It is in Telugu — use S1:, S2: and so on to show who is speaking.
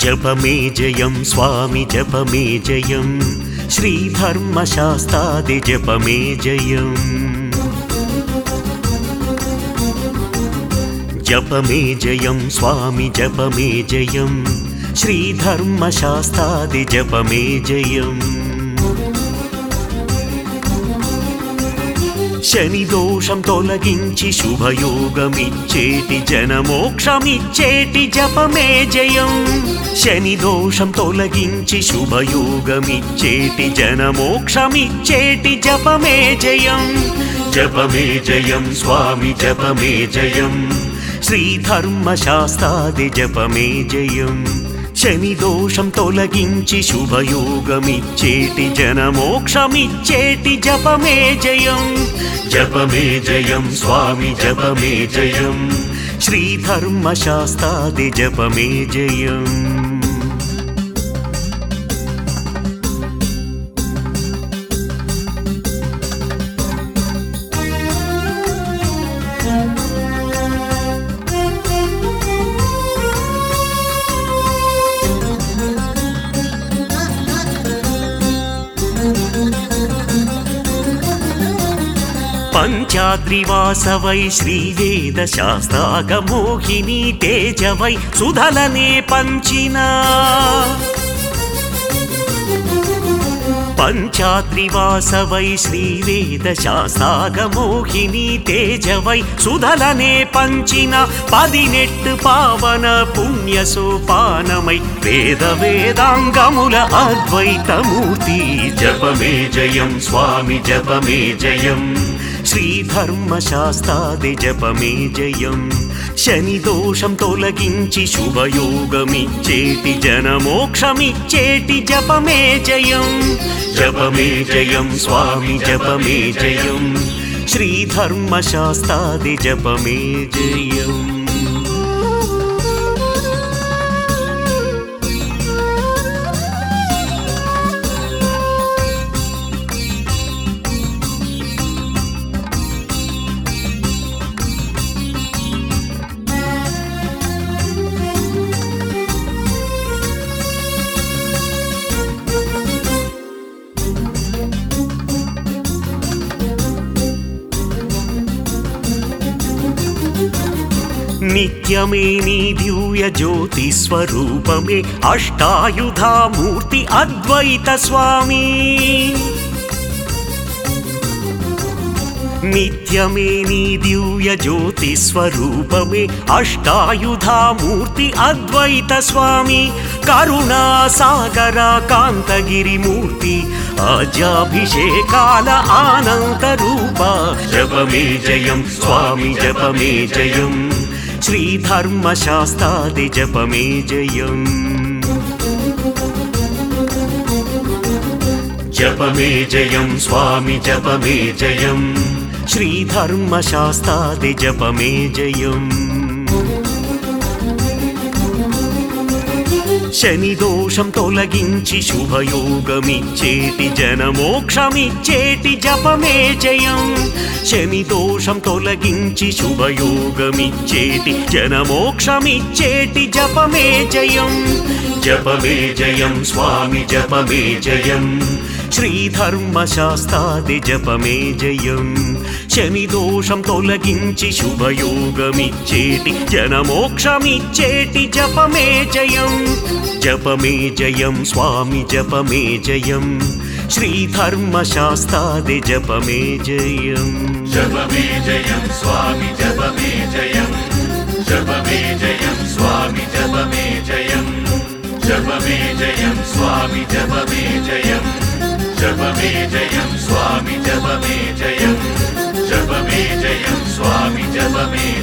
S1: జపమే జయం స్వామి జపమే జయం శ్రీధర్మశాస్త్రాది జపమే జయం జపమే జయం స్వామి జపమే జయం శ్రీధర్మశాస్త్రాది జపమే జయం శని దోషం తొలగించి శుభయోగమిచ్చేటి జనమోక్షమిచ్చేటి జపమే జయం శని దోషం తొలగించి శుభయోగమిచ్చేటి జనమోక్షమిచ్చేటి జపమే జయం జపమే జయం స్వామి జపమే జయం శ్రీధర్మశాస్త్రాది జపమే జయం శని దోషం తొలగించి శుభయోగమిచ్చేటి జనమోక్షమిచ్చేటి జపమే జయం జపమే జయం స్వామి జపమే జయం శ్రీధర్మశాస్త్రాది జపమే జయం పంచాద్రివాసవై శ్రీవేద శాస్త్రాగమోహిని తేజవై సుధలనే పంచినా పంచాద్రివాసవై శ్రీవేద శాస్త్రాగమోహిని తేజవై సుధలనే పంచిన పదినెట్టు పావన పుణ్య సోపానమై వేద వేదాంగముల అద్వైతమూర్తి జపమే జయం స్వామి జపమే జయం శ్రీధర్మశాస్త్రాది జపమే జయం శని దోషం తొలగించి శుభయోగమిచ్చేటి జనమోక్షమిచ్చేటి జపమే జయం జపమే జయం స్వామి జపమే జయం శ్రీధర్మశాస్త్రాది జపమే జయం నిత్యమే నీ దివ్య జ్యోతి స్వరూపమే అష్టాయుధామూర్తి అద్వైత స్వామి నిత్యమే నీ దివ్య జ్యోతి స్వరూపమే అష్టాయుధామూర్తి అద్వైత స్వామి కరుణా సాగర కాంతగిరి మూర్తి అజాభిషేకాల ఆనంద రూప జపమే జయం స్వామి జపమే జయం శ్రీధర్మశాస్త్రాది జపమే జయం జపమే జయం స్వామి జపమే జయం శ్రీధర్మశాస్త్రాది జపమే జయం శని దోషం తొలగించి శుభయోగమిచ్చేటి జనమోక్షమిచ్చేటి జపమే జయం శని దోషం తొలగించి శుభయోగమిచ్చేటి జనమోక్షమిచ్చేటి జపమే జయం జపమే జయం స్వామి జపమే జయం శ్రీధర్మశాస్త్రాది జపమే జయం శని దోషం తొలగించి శుభయోగమిచ్చేటి జనమోక్షమిచ్చేటి జపమే జయం జపమే జయం స్వామి జపమే జయం శ్రీధర్మశాస్త్రాది జపమే జయం
S2: జపమే జయం స్వామి జపమే జయం జపమే జయం స్వామి జపమే జయం జపమే జయం స్వామి జపమే జయం జపమే జయం స్వామి జపమే జయం జపమే జయం స్వామి జపమే